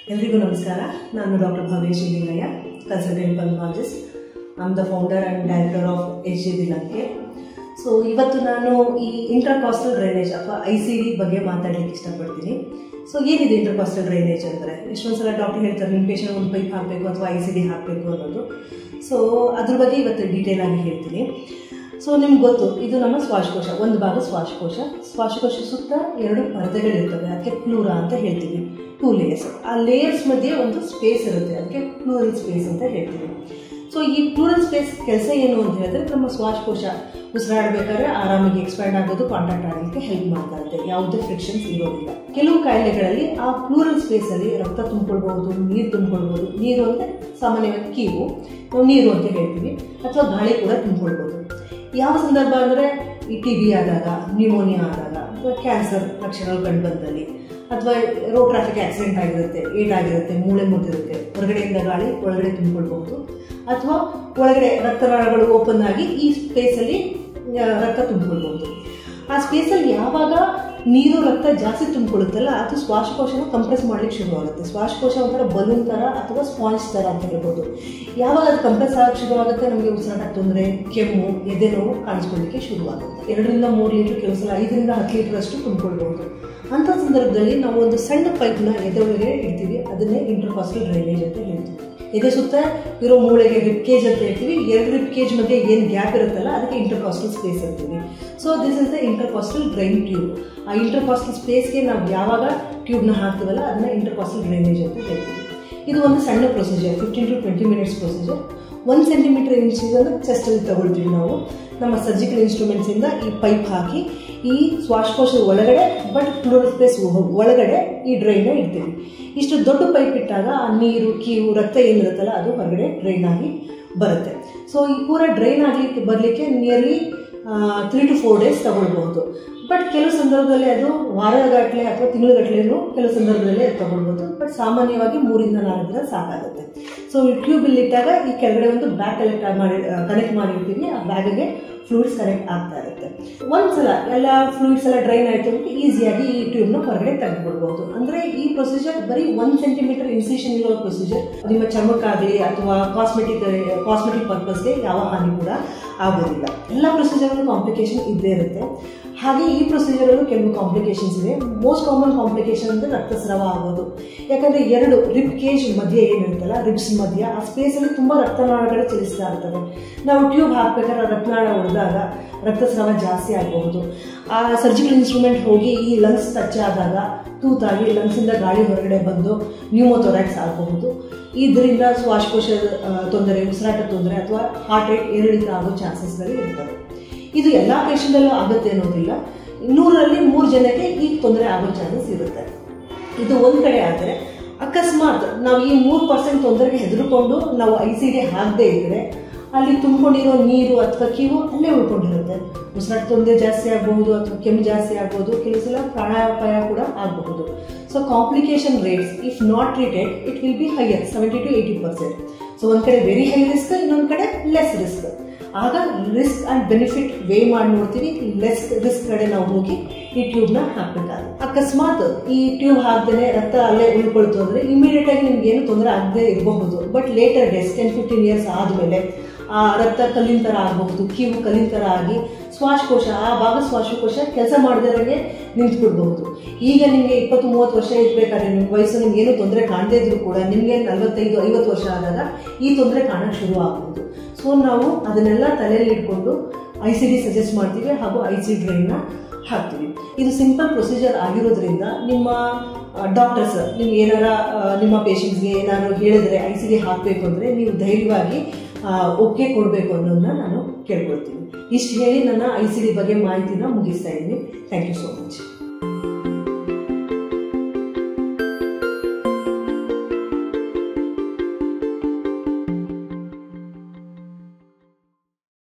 ಎಲ್ರಿಗೂ ನಮಸ್ಕಾರ ನಾನು doctor Bhavesh Lingaiah consultant pulmonologist I'm the founder and director of H D ದಿಲಂಕೆ ಸೊ ಇವತ್ತು ನಾನು ಈ ಇಂಟರ್ಕಾಸ್ಟಲ್ ಡ್ರೈನೇಜ್ ಅಥವಾ ಐ ಸಿ ಡಿ ಬಗ್ಗೆ ಮಾತಾಡಲಿಕ್ಕೆ ಇಷ್ಟಪಡ್ತೀನಿ ಸೊ ಏನಿದೆ ಇಂಟರ್ಕಾಸ್ಟಲ್ ಡ್ರೈನೇಜ್ ಅಂದರೆ ಎಷ್ಟೊಂದು ಸಲ ಡಾಕ್ಟರ್ ಹೇಳ್ತಾರೆ ನಿಮ್ಮ ಪೇಷಂಟ್ ಒಂದು ಪೈಪ್ ಹಾಕಬೇಕು ಅಥವಾ ಐ ಸಿ ಡಿ ಹಾಕಬೇಕು ಅನ್ನೋದು ಸೊ ಅದ್ರ ಬಗ್ಗೆ ಇವತ್ತು ಡೀಟೇಲ್ ಆಗಿ ಹೇಳ್ತೀನಿ ಸೊ ನಿಮ್ಗೆ ಗೊತ್ತು ಇದು ನಮ್ಮ ಶ್ವಾಸಕೋಶ ಒಂದು ಭಾಗ ಶ್ವಾಸಕೋಶ ಶ್ವಾಸಕೋಶ ಸುತ್ತ ಎರಡು ಪರದೆಗಳಿರ್ತವೆ ಅದಕ್ಕೆ ಪ್ಲೂರ ಅಂತ ಹೇಳ್ತೀವಿ ಟೂ ಲೇಯರ್ಸ್ ಆ ಲೇಯರ್ಸ್ ಮಧ್ಯೆ ಒಂದು ಸ್ಪೇಸ್ ಇರುತ್ತೆ ಅದಕ್ಕೆ ಪ್ಲೂರಲ್ ಸ್ಪೇಸ್ ಅಂತ ಹೇಳ್ತೀವಿ ಸೊ ಈ ಪ್ಲೂರಲ್ ಸ್ಪೇಸ್ ಕೆಲಸ ಏನು ಅಂತ ಹೇಳಿದ್ರೆ ನಮ್ಮ ಶ್ವಾಸಕೋಶ ಉಸಿರಾಡಬೇಕಾದ್ರೆ ಆರಾಮಾಗಿ ಎಕ್ಸ್ಪ್ಯಾಂಡ್ ಆಗೋದು ಕಾಂಟ್ಯಾಕ್ಟ್ ಆಗಲಿಕ್ಕೆ ಹೆಲ್ಪ್ ಮಾಡ್ತಾ ಇರುತ್ತೆ ಯಾವುದೇ ಫ್ರಿಕ್ಷನ್ಸ್ ಇರೋದಿಲ್ಲ ಕೆಲವು ಕಾಯಿಲೆಗಳಲ್ಲಿ ಆ ಪ್ಲೂರಲ್ ಸ್ಪೇಸಲ್ಲಿ ರಕ್ತ ತುಂಬಿಕೊಳ್ಬಹುದು ನೀರು ತುಂಬಿಕೊಳ್ಬಹುದು ನೀರು ಅಂದರೆ ಸಾಮಾನ್ಯವಾಗಿ ಕೀವು ನಾವು ನೀರು ಅಂತ ಹೇಳ್ತೀವಿ ಅಥವಾ ಗಾಳಿ ಕೂಡ ತುಂಬಿಕೊಳ್ಬೋದು ಯಾವ ಸಂದರ್ಭ ಅಂದರೆ ಈ ಟಿ ಬಿ ಆದಾಗ ನ್ಯೂಮೋನಿಯಾ ಆದಾಗ ಅಥವಾ ಕ್ಯಾನ್ಸರ್ ಲಕ್ಷಣಗಳು ಕಂಡು ಬಂದಲ್ಲಿ ಅಥವಾ ರೋಡ್ ಟ್ರಾಫಿಕ್ ಆಕ್ಸಿಡೆಂಟ್ ಆಗಿರುತ್ತೆ ಏಟ್ ಆಗಿರುತ್ತೆ ಮೂಳೆ ಮುರಿದಿರುತ್ತೆ ಹೊರಗಡೆಯಿಂದ ಗಾಳಿ ಒಳಗಡೆ ತುಂಬಿಕೊಳ್ಬಹುದು ಅಥವಾ ಒಳಗಡೆ ರಕ್ತನಾಳಗಳು ಓಪನ್ ಆಗಿ ಈ ಸ್ಪೇಸಲ್ಲಿ ರಕ್ತ ತುಂಬಿಕೊಳ್ಬಹುದು ಆ ಸ್ಪೇಸಲ್ಲಿ ಯಾವಾಗ ನೀರು ರಕ್ತ ಜಾಸ್ತಿ ತುಂಬಿಕೊಳ್ಳುತ್ತಲ್ಲ ಅದು ಶ್ವಾಸಕೋಶನ ಕಂಪ್ರೆಸ್ ಮಾಡ್ಲಿಕ್ಕೆ ಶುರುವಾಗುತ್ತೆ ಶ್ವಾಸಕೋಶ ಒಂಥರ ಬಲೂನ್ ಥರ ಅಥವಾ ಸ್ಪಾಂಜ್ ಥರ ಅಂತ ಹೇಳ್ಬೋದು ಯಾವಾಗ ಅದು ಕಂಪ್ರೆಸ್ ಆಗಕ್ಕೆ ಶುರುವಾಗುತ್ತೆ ನಮಗೆ ಉಸಿರಾಟ ತೊಂದರೆ ಕೆಮ್ಮು ಎದೆ ನೋವು ಕಾಣಿಸ್ಕೊಳ್ಳಿಕ್ಕೆ ಶುರುವಾಗುತ್ತೆ ಎರಡರಿಂದ ಮೂರು ಲೀಟ್ರ್ ಕೆಲವು ಸಲ ಐದರಿಂದ ಹತ್ತು ಲೀಟರ್ ಅಷ್ಟು ತುಂಬಿಕೊಳ್ಬಹುದು ಅಂಥ ಸಂದರ್ಭದಲ್ಲಿ ನಾವು ಒಂದು ಸಣ್ಣ ಪೈಪ್ನ ಎದೆ ಒಳಗೆ ಇಡ್ತೀವಿ ಅದನ್ನೇ ಇಂಟರ್ಕಾಸ್ಟಲ್ ಡ್ರೈನೇಜ್ ಅಂತ ಹೇಳ್ತೀವಿ ಎದೆ ಸುತ್ತ ಇರೋ ಮೂಳೆಗೆ ರಿಪ್ ಕೇಜ್ ಅಂತ ಹೇಳ್ತೀವಿ ಎರಡು ರಿಪ್ ಕೇಜ್ ಮಧ್ಯೆ ಏನು ಗ್ಯಾಪ್ ಇರುತ್ತಲ್ಲ ಅದಕ್ಕೆ ಇಂಟರ್ಕಾಸ್ಟಲ್ ಸ್ಪೇಸ್ ಅಂತೀವಿ so this is the intercostal drain tube ಆ ಇಂಟರ್ಕಾಸ್ಟಲ್ ಸ್ಪೇಸ್ಗೆ ನಾವು ಯಾವಾಗ ಟ್ಯೂಬ್ನ ಹಾಕ್ತೀವಲ್ಲ ಅದನ್ನ ಇಂಟರ್ಕಾಸ್ಟಲ್ ಡ್ರೈನೇಜ್ ಅಂತ ಹೇಳ್ತೀವಿ ಇದು ಒಂದು ಸಣ್ಣ procedure fifteen to twenty minutes procedure ಒಂದು ಸೆಂಟಿಮೀಟರ್ ಇನ್ಸಿಸನ್ನು ಚೆಸ್ಟಲ್ಲಿ ತಗೊಳ್ತೀವಿ ನಾವು ನಮ್ಮ ಸರ್ಜಿಕಲ್ ಇನ್ಸ್ಟ್ರೂಮೆಂಟ್ಸಿಂದ ಈ ಪೈಪ್ ಹಾಕಿ ಈ ಶ್ವಾಸಕೋಶದ ಒಳಗಡೆ ಬಟ್ ಫ್ಲೋರ್ ಸ್ಪೇಸ್ ಒಳಗಡೆ ಈ ಡ್ರೈನ ಇಡ್ತೀವಿ ಇಷ್ಟು ದೊಡ್ಡ ಪೈಪ್ ಇಟ್ಟಾಗ ಆ ನೀರು ಕೀವು ರಕ್ತ ಏನಿರುತ್ತಲ್ಲ ಅದು ಹೊರಗಡೆ ಡ್ರೈನ್ ಆಗಿ ಬರುತ್ತೆ ಸೊ ಈ ಪೂರ ಡ್ರೈನ್ ಆಗಲಿಕ್ಕೆ ಬರಲಿಕ್ಕೆ nearly three to four days ತಗೊಳ್ಬಹುದು ಬಟ್ ಕೆಲವು ಸಂದರ್ಭದಲ್ಲಿ ಅದು ವಾರಗಟ್ಟಲೆ ಅಥವಾ ತಿಂಗಳಗಟ್ಟಲೆನೂ ಕೆಲವು ಸಂದರ್ಭದಲ್ಲಿ ಅದು ತಗೊಳ್ಬೋದು ಬಟ್ ಸಾಮಾನ್ಯವಾಗಿ ಮೂರಿಂದ ನಾಲ್ಕು ದಿನ ಸಾಕಾಗುತ್ತೆ ಸೊ ಈ ಟ್ಯೂಬ್ ಇಲ್ಲಿ ಇಟ್ಟಾಗ ಈ ಕೆಳಗಡೆ ಒಂದು ಬ್ಯಾಗ್ ಕಲೆಕ್ಟ್ ಮಾಡಿ ಕನೆಕ್ಟ್ ಮಾಡಿರ್ತೀವಿ ಆ ಬ್ಯಾಗ್ಗೆ ಫ್ಲೂಯಿಡ್ಸ್ ಕನೆಕ್ಟ್ ಆಗ್ತಾ ಇರುತ್ತೆ ಒಂದ್ಸಲ ಎಲ್ಲ ಫ್ಲೂಯಿಡ್ಸ್ ಎಲ್ಲ ಡ್ರೈನ್ ಆಯಿತು ಅಂತ ಈಸಿಯಾಗಿ ಈ ಟ್ಯೂಬ್ನ ಹೊರಗಡೆ ತೆಗೆದುಕೊಡ್ಬೋದು ಅಂದರೆ ಈ ಪ್ರೊಸೀಜರ್ ಬರೀ ಒಂದು ಸೆಂಟಿಮೀಟರ್ ಇನ್ಸಿಷನ್ ಇರೋ ಪ್ರೊಸೀಜರ್ ನಿಮ್ಮ ಚರ್ಮಕ್ಕಾಗಲಿ ಅಥವಾ ಕಾಸ್ಮೆಟಿಕ್ ಕಾಸ್ಮೆಟಿಕ್ ಪರ್ಪಸ್ಗೆ ಯಾವ ಹಾನಿ ಕೂಡ ಆಗೋದಿಲ್ಲ ಎಲ್ಲ ಪ್ರೊಸೀಜರ್ಗಳು ಕಾಂಪ್ಲಿಕೇಶನ್ ಇದ್ದೇ ಇರುತ್ತೆ ಹಾಗೆ ಈ ಪ್ರೊಸೀಜರಲ್ಲೂ ಕೆಲವು ಕಾಂಪ್ಲಿಕೇಶನ್ಸ್ ಇದೆ ಮೋಸ್ಟ್ ಕಾಮನ್ ಕಾಂಪ್ಲಿಕೇಶನ್ ಅಂದರೆ ರಕ್ತಸ್ರಾವ ಆಗೋದು ಯಾಕಂದರೆ ಎರಡು ರಿಪ್ ಕೇಜ್ ಮಧ್ಯೆ ಏನಿರುತ್ತಲ್ಲ ರಿಬ್ಸ್ ಮಧ್ಯ ಆ ಸ್ಪೇಸಲ್ಲಿ ತುಂಬ ರಕ್ತನಾಳಗಳು ಚಲಿಸ್ತಾ ಇರ್ತವೆ ನಾವು ಟ್ಯೂಬ್ ಹಾಕ್ಬೇಕಾದ್ರೆ ರಕ್ತನಾಳ ಹೊಡೆದಾಗ ರಕ್ತಸ್ರಾವ ಜಾಸ್ತಿ ಆಗಬಹುದು ಆ ಸರ್ಜಿಕಲ್ ಇನ್ಸ್ಟ್ರೂಮೆಂಟ್ ಹೋಗಿ ಈ ಲಂಗ್ಸ್ ಟಚ್ ಆದಾಗ ತೂತಾಗಿ ಲಂಗ್ಸಿಂದ ಗಾಳಿ ಹೊರಗಡೆ ಬಂದು ನ್ಯೂಮೋಥೊರಾಕ್ಸ್ ಆಗಬಹುದು ಇದರಿಂದ ಶ್ವಾಸಕೋಶದ ತೊಂದರೆ ಉಸಿರಾಟ ತೊಂದರೆ ಅಥವಾ ಹಾರ್ಟ್ ರೇಟ್ ಏರಿಳಿತ ಆಗೋ ಚಾನ್ಸಸ್ಗಳು ಇರ್ತವೆ ಇದು ಎಲ್ಲ ಪೇಷಂಟಲ್ಲೂ ಆಗುತ್ತೆ ಅನ್ನೋದಿಲ್ಲ ನೂರಲ್ಲಿ ಮೂರು ಜನಕ್ಕೆ ಈ ತೊಂದರೆ ಆಗೋ ಚಾನ್ಸಸ್ ಇರುತ್ತೆ ಇದು ಒಂದು ಕಡೆ ಆದರೆ ಅಕಸ್ಮಾತ್ ನಾವು ಈ ಮೂರು ಪರ್ಸೆಂಟ್ ತೊಂದರೆಗೆ ಹೆದರ್ಕೊಂಡು ನಾವು ಐ ಸಿ ಡಿ ಹಾಕದೇ ಇದ್ದರೆ ಅಲ್ಲಿ ತುಂಬಿಕೊಂಡಿರೋ ನೀರು ಅಥವಾ ಕೀವು ಅಲ್ಲೇ ಉಳ್ಕೊಂಡಿರುತ್ತೆ ಉಸಿರಾಟ ತೊಂದರೆ ಜಾಸ್ತಿ ಆಗಬಹುದು ಅಥವಾ ಕೆಮ್ಮು ಜಾಸ್ತಿ ಆಗ್ಬೋದು ಕೆಲವು ಸಲ ಪ್ರಾಣಾಪಾಯ ಕೂಡ ಆಗಬಹುದು so complication rates if not treated it will be higher seventy to eighty percent so ಒಂದು ಕಡೆ ವೆರಿ ಹೈ ರಿಸ್ಕ್ ಇನ್ನೊಂದು ಕಡೆ ಲೆಸ್ ರಿಸ್ಕ್ ಆಗ ರಿಸ್ಕ್ ಆ್ಯಂಡ್ ಬೆನಿಫಿಟ್ ವೇ ಮಾಡಿ ನೋಡ್ತೀವಿ ಲೆಸ್ ರಿಸ್ಕ್ ಕಡೆ ನಾವು ಹೋಗಿ ಈ ಟ್ಯೂಬ್ನ ಹಾಕಬೇಕಾಗುತ್ತೆ ಅಕಸ್ಮಾತ್ ಈ ಟ್ಯೂಬ್ ಹಾಕ್ದೇ ರಕ್ತ ಅಲ್ಲೇ ಉಳ್ಕೊಳ್ತು ಅಂದರೆ ಇಮಿಡಿಯೇಟ್ ಆಗಿ ನಿಮ್ಗೆ ಏನು ತೊಂದರೆ ಆಗದೆ ಇರಬಹುದು but later days ten fifteen years ಆದಮೇಲೆ ಆ ರಕ್ತ ಕಲ್ಲಿನ ಥರ ಆಗಬಹುದು ಕೀವು ಕಲ್ಲಿನ ಥರ ಆಗಿ ಶ್ವಾಸಕೋಶ ಆ ಭಾಗ ಶ್ವಾಸಕೋಶ ಕೆಲಸ ಮಾಡದೇ ನಿಂತ್ಬಿಡ್ಬಹುದು ಈಗ ನಿಮಗೆ ಇಪ್ಪತ್ತು ಮೂವತ್ತು ವರ್ಷ ಇರಬೇಕಾದ್ರೆ ನಿಮ್ಮ ವಯಸ್ಸು ನಿಮ್ಗೆ ಏನು ತೊಂದರೆ ಕಾಣದೇ ಇದ್ರು ಕೂಡ ನಿಮಗೆ ನಲವತ್ತೈದು ಐವತ್ತು ವರ್ಷ ಆದಾಗ ಈ ತೊಂದರೆ ಕಾಣಕ್ಕೆ ಶುರು ಆಗ್ಬೋದು ಸೊ ನಾವು ಅದನ್ನೆಲ್ಲ ತಲೆಯಲ್ಲಿ ಇಟ್ಕೊಂಡು ಐ ಸಿ ಡಿ ಸಜೆಸ್ಟ್ ಮಾಡ್ತೀವಿ ಹಾಗೂ ಐ ಸಿ ಡ್ರೈನ್ನ ಹಾಕ್ತೀವಿ ಇದು ಸಿಂಪಲ್ ಪ್ರೊಸೀಜರ್ ಆಗಿರೋದ್ರಿಂದ ನಿಮ್ಮ ಡಾಕ್ಟರ್ಸ್ ನಿಮ್ಗೆ ಏನಾರ ನಿಮ್ಮ ಪೇಷಂಟ್ಸ್ಗೆ ಏನಾದ್ರು ಹೇಳಿದ್ರೆ ಐ ಸಿ ಡಿ ಹಾಕಬೇಕು ಅಂದರೆ ನೀವು ಧೈರ್ಯವಾಗಿ ಒಪ್ಪಿಗೆ ಕೊಡಬೇಕು ಅನ್ನೋದನ್ನ ನಾನು ಕೇಳ್ಕೊಳ್ತೀನಿ ಇಷ್ಟು ಹೇಳಿ ನನ್ನ ಐ ಸಿ ಡಿ ಬಗ್ಗೆ ಮಾಹಿತಿನ ಮುಗಿಸ್ತಾ ಇದ್ದೀನಿ ಥ್ಯಾಂಕ್ ಯು ಸೋ ಮಚ್